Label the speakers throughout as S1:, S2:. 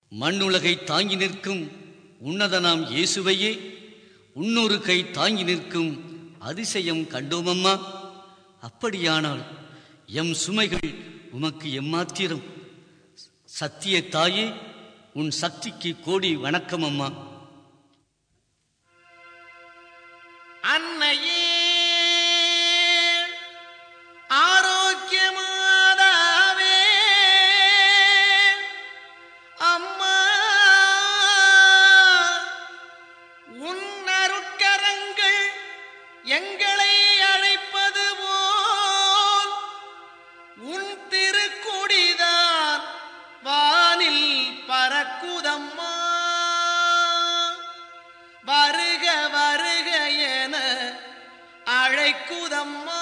S1: மண்ணுலகை தாங்கி நிற்கும் உன்னதனாம் இயேசுவையே உன்னொரு கை தாங்கி நிற்கும் அதிசயம் கண்டோமம்மா அப்படியானால் எம் சுமைகள் உமக்கு எம்மாத்திரம் சத்திய தாயே உன் சக்திக்கு கோடி வணக்கம் அம்மா
S2: அன்னையே ஆரோக்கியமாதாவே அம்மா உன் அருட்கரங்கள் எங்களை அழைப்பது போல் உன் திருக்குடிதான் வானில் பறக்குதம்மா வருக வருக என அழைக்குதம்மா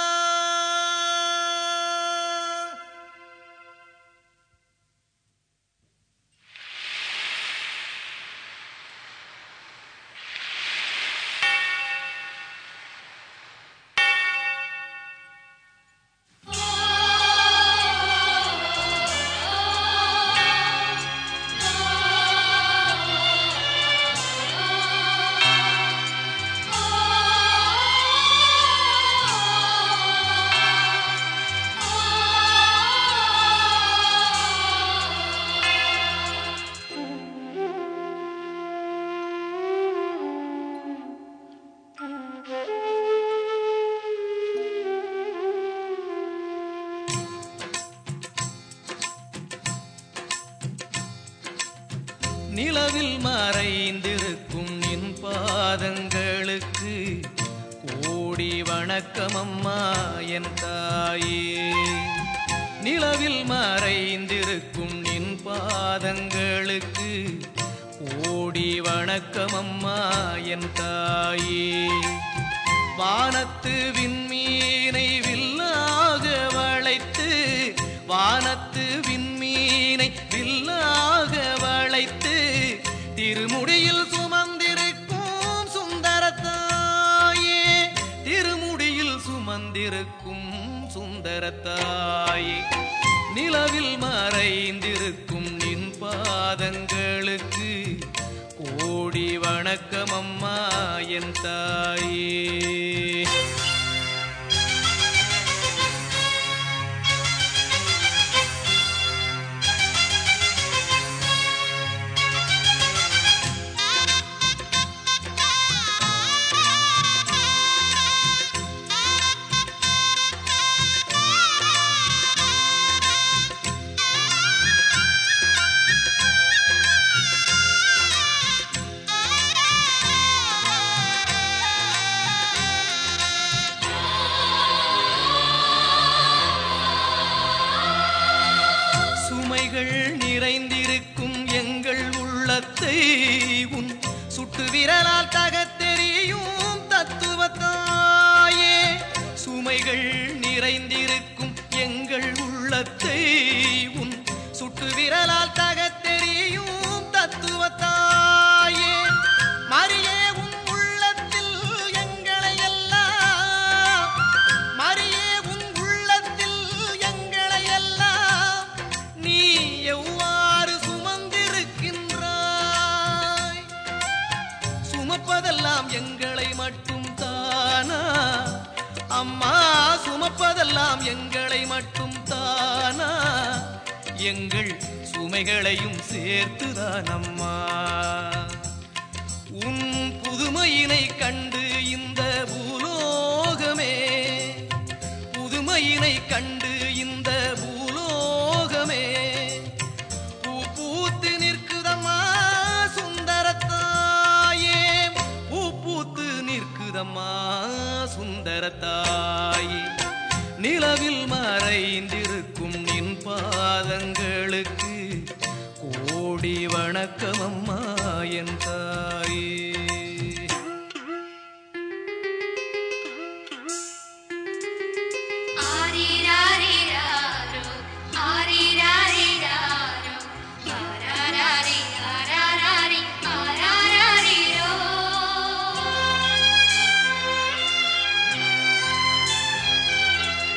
S2: நிலவில் மறைந்திருக்கும் நின் பாதங்களுக்கு கோடி வணக்கமம்மா என் தாயே நிலவில் மறைந்திருக்கும் நின் பாதங்களுக்கு கோடி வணக்கமம்மா என் தாயே வானத்து விண்மீனை வில்லாக வளைத்து வானத்து விண்மீனை வில்லாக வளைத்து திருமுடியில் சுமந்திருக்கும் சுந்தரத்தாயே திருமுடியில் சுமந்திருக்கும் சுந்தரத்தாயே நிலவில் மறைந்திருக்கும் நின் பாதங்களுக்கு கோடி வணக்கமம்மா என் தாயே சுமைகள் நிறைந்திருக்கும் எங்கள் உள்ளத்தை உன் சுட்டு விரலால் தகத்தெறியும் தத்துவத்தாயே சுமைகள் நிறைந்திருக்கும் எங்கள் உள்ளத்தை உன் சுட்டு விரலால் தகத்தெறியும் தத்துவத்தாயே மரியே உன் உள்ளத்தில் எங்களை எல்லாம் மரியே உன் உள்ளத்தில் எங்களை எல்லாம் நீ எவ்வாறு சுமந்திருக்கின்றாய் சுமப்பதெல்லாம் எங்களை மட்டும் தானா அம்மா சுமப்பதெல்லாம் எங்களை மட்டும் தானா எங்கள் சுமைகளையும் சேர்த்துதான் அம்மா உன் புதுமையினை கண்டு இந்த பூலோகமே புதுமையினை கண்டு இந்த பூலோகமே பூ பூத்து நிற்குதம்மா சுந்தரத்தாயே பூ பூத்து நிற்குதம்மா சுந்தரத்தாயே நிலவில் மறைந்திருக்கும் நின் பாதங்களுக்கு கோடி வணக்கமம்மா என் தாயே
S3: ஆரிராரிராரோ, ஆரிராரிராரோ, ஆராராரி, ஆராராரி, ஆராராரிரோ.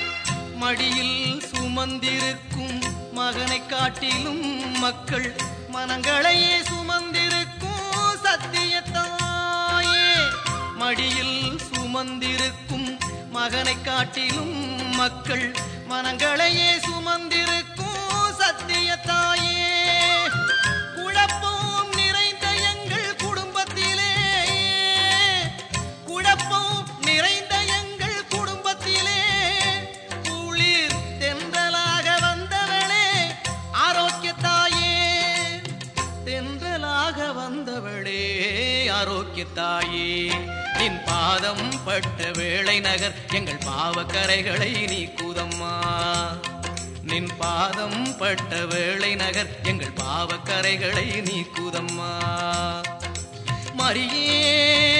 S2: மடியில் சுமந்திருக்கும் மகனை காட்டிலும் மக்கள் மனங்களையே சுமந்திருக்கும் சத்தியத்தாயே மடியில் சுமந்திருக்கும் மகனை காட்டிலும் மக்கள் மனங்களையே சுமந்திருக்கும் சத்தியத்தாயே குழப்பம் நிறைந்த எங்கள் குடும்பத்திலே குழப்பம் நிறைந்த எங்கள் குடும்பத்திலே குளிர் தென்றலாக வந்தவளே ஆரோக்கியத்தாயே தென்றலாக வந்தவளே ஆரோக்கியத்தாயே நின் பாதம் பட்ட வேளை நகர் எங்கள் பாவக்கரைகளை நீக்குதம்மா நின் பாதம் பட்ட வேளை நகர் எங்கள் பாவக்கரைகளை நீக்குதம்மா மரியே